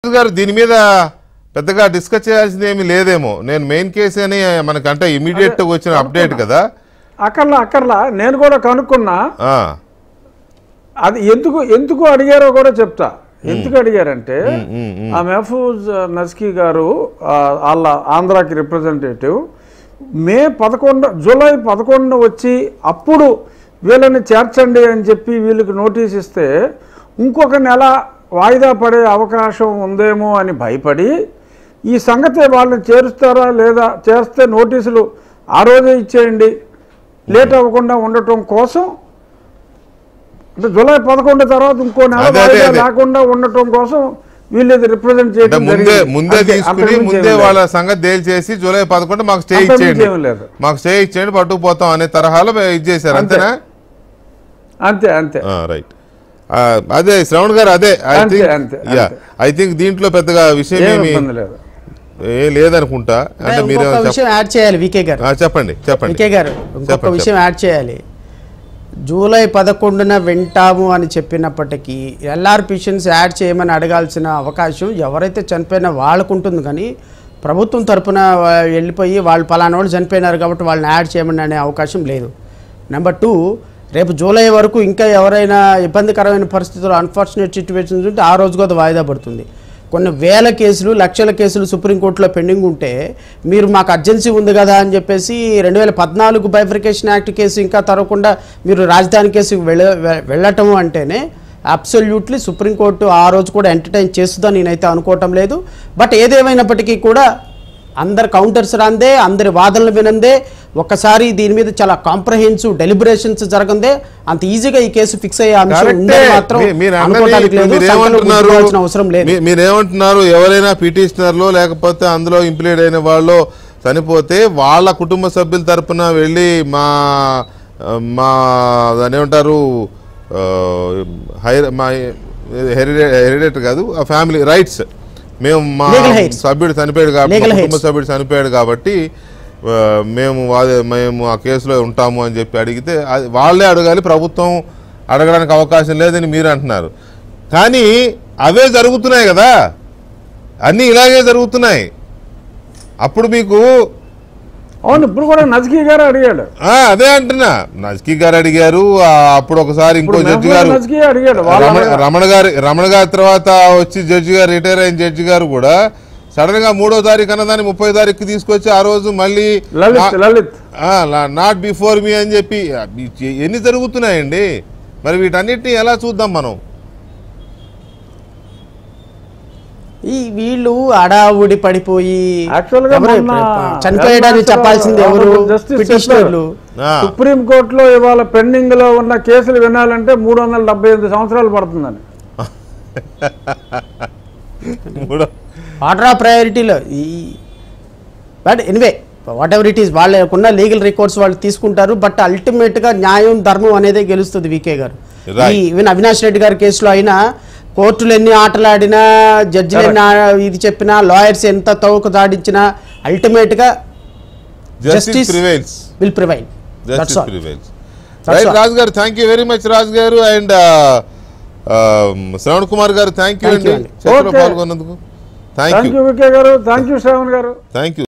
రాజు గారు దీని మీద పెద్దగా డిస్కస్ చేయాల్సింది ఏమీ లేదేమో నేను మెయిన్ కేసు అని మనకంటే ఇమీడియట్ గా వచ్చిన అప్డేట్ కదా అక్కర్లా అక్కర్లా నేను కూడా కనుక్కున్నా ఆ, అది ఎందుకు ఎందుకు అడిగారో కూడా చెప్తా ఎందుకు అడిగారంటే ఉమ్, ఉమ్. ఆ మెహఫూజ్ నస్కీ గారు ఆ, వాళ్ళ ఆంధ్రాకి రిప్రజెంటేటివ్ మే పదకొండు జూలై పదకొండు వచ్చి అప్పుడు వీళ్ళని చేర్చండి అని చెప్పి వీళ్ళకి నోటీస్ ఇస్తే ఇంకొక నెల వాయిదా పడే అవకాశం ఉందేమో అని భయపడి ఈ సంగతి వాళ్ళని చేరుస్తారా లేదా చేస్తే నోటీసులు ఆ రోజే ఇచ్చేయండి లేట్ అవ్వకుండా ఉండటం కోసం అంటే జూలై పదకొండు తర్వాత ఇంకో నెల అదే, అదే, వాయిదా అదే. లేకుండా ఉండటం కోసం వీళ్ళు ఇది రిప్రజెంట్ అంటే చేయడం ముందే జరిగింది. ముందే అంతే, తీసుకుని అంతకుమించి ముందే ఏమీ లేదు. వాళ్ళ సంగతి తేల్చేసి జూలై పదకొండు మాకు స్టే అంతకుమించి ఇచ్చేయండి ఏమీ లేదు. మాకు స్టే ఇచ్చేయండి పట్టుకుపోతాం అనే తరహాలో ఇచ్చేసారు అంతే. అంతేనా అంతే అంతే రైట్ అదే శ్రవణ్ గారు అదే ఐ అంతే, థింక్ అంతే, యా అంతే. ఐ థింక్ దీంట్లో పెద్దగా విషయం ఏం ఏమి ఇబ్బంది లేదు ఏ లేదనుకుంటా అంటే మీరు ఇంకొక విషయం యాడ్ చేయాలి వికే గారు చెప్పండి చెప్పండి వికే గారు ఇంకొక చెప్పండి, విషయం యాడ్ చేయాలి జూలై పదకొండున వింటాము అని చెప్పినప్పటికీ ఎల్ఆర్ పిషన్స్ యాడ్ చేయమని అడగాల్సిన అవకాశం ఎవరైతే చనిపోయినా వాళ్ళకు ఉంటుంది కానీ ప్రభుత్వం తరపున వా- వెళ్ళిపోయి వాళ్ళు పలానా వాళ్ళు చనిపోయినారు కాబట్టి వాళ్ళని యాడ్ చేయమని అనే అవకాశం లేదు నెంబర్ టూ రేపు జూలై వరకు ఇంకా ఎవరైనా ఇబ్బందికరమైన పరిస్థితులు అన్ఫార్చునేట్ సిచ్యువేషన్స్ ఉంటే ఆ రోజు కూడా వాయిదా పడుతుంది కొన్ని వేల కేసులు లక్షల కేసులు సుప్రీంకోర్టులో పెండింగ్ ఉంటే మీరు మాకు అర్జెన్సీ ఉంది కదా అని చెప్పేసి రెండు వేల పద్నాలుగు బైఫ్రికేషన్ యాక్ట్ కేసు ఇంకా తరగకుండా మీరు రాజధాని కేసుకు వెళ్ళ వె- వెళ్ళటం అంటేనే అబ్సల్యూట్లీ సుప్రీంకోర్టు ఆ రోజు కూడా ఎంటర్టైన్ చేస్తుందని నేనైతే అనుకోవటం లేదు బట్ ఏదేమైనప్పటికీ కూడా అందరు కౌంటర్స్ రాందే అందరి వాదనలు వినందే ఒక్కసారి దీని మీద చాలా కాంప్రహెన్సివ్ డెలిబరేషన్స్ జరగందే అంత ఈజీగా ఈ కేసు ఫిక్స్ అయ్యే అంశం కరెక్టే. ఉందని మాత్రం మీ- మీరు అన్నది అనుకోవడానికి ఇప్పుడు లేదు మీరు సంకల్పం ఏమంటున్నారు గుర్తుకోవాల్సిన అవసరం లేదు మీ- మీరేమంటున్నారు ఎవరైనా పిటిషనర్లో లేకపోతే అందులో ఇంప్లీడ్ అయిన వాళ్ళు చనిపోతే వాళ్ళ కుటుంబ సభ్యుల తరపున వెళ్ళి మా మా దాన్ని ఏమంటారు ఆ, హైర్ మా హెరిడే హెరిడేట్ కాదు ఆ ఫ్యామిలీ రైట్స్ మేము మా Legal rights. సభ్యుడు చనిపోయాడు కాబట్టి Legal మా కుటుంబ rights. సభ్యుడు చనిపోయాడు కాబట్టి ఆ, మేము వాదే- మేము ఆ కేసులో ఉంటాము అని చెప్పి అడిగితే అది వాళ్ళే అడగాలి ప్రభుత్వం అడగడానికి అవకాశం లేదని మీరు అంటున్నారు కానీ అవే జరుగుతున్నాయి కదా అన్నీ ఇలాగే జరుగుతున్నాయి అప్పుడు మీకు అవును ఇప్పుడు కూడా నజ్కీ గారు అడిగాడు ఆ, అదే అంటున్నా నజ్కీ గారు అడిగారు ఆ, అప్పుడు ఒకసారి ఇంకో ఇప్పుడు జడ్జి మెహబూబ్ గారు నజ్కీ అడిగాడు వాళ్ళ రమణ రమణ గారి రమణ గారి తర్వాత వచ్చి జడ్జి గారు రిటైర్ అయిన జడ్జి గారు కూడా సడన్ గా మూడో తారీఖు అన్నదాన్ని ముప్పై తారీఖు తీసుకొచ్చి ఆ రోజు మళ్ళీ Lalit Lalit not before me అని చెప్పి ఆ, ఈ- ఎన్ని జరుగుతున్నాయండి మరి వీటన్నిటిని ఎలా చూద్దాం మనం ఈ వీళ్ళు అడావుడి పడిపోయి Actual గా ఎవరు మొన్న చనిపోయడానికి చెప్పాల్సింది ఎవరు Justice పిటిషనర్లు ఆ, సుప్రీం కోర్టులో ఇవాళ పెండింగ్ లో ఉన్న కేసులు వినాలంటే మూడు వందల డెబ్బై ఎనిమిది సంవత్సరాలు పడుతుందని మూడో- ఆర్డర్ ఆఫ్ ప్రయారిటీలో ఈ but anyway whatever it is వాళ్ళకున్న లీగల్ రికార్డ్స్ వాళ్ళు తీసుకుంటారు బట్ అల్టిమేట్గా న్యాయం ధర్మం అనేదే గెలుస్తుంది వికే గారు Right. ఈ ఈవెన్ అవినాష్ రెడ్డి గారి కేసులో అయినా కోర్టులు ఎన్ని ఆటలాడినా జడ్జిలు ఎన్ని ఆ- ఇది చెప్పినా లాయర్స్ ఎంత తవ్వుకు దాడించినా అల్టిమేట్గా justice Justice prevails will prevail justice prevails That's right all. Raju garu thank you very much Raju garu and Shravan Kumar గారు థ్యాంక్ యూ Thank you అండి అండి. చర్చలో Okay. పాల్గొన్నందుకు thank thank you you VK garu thank you Shravan garu thank you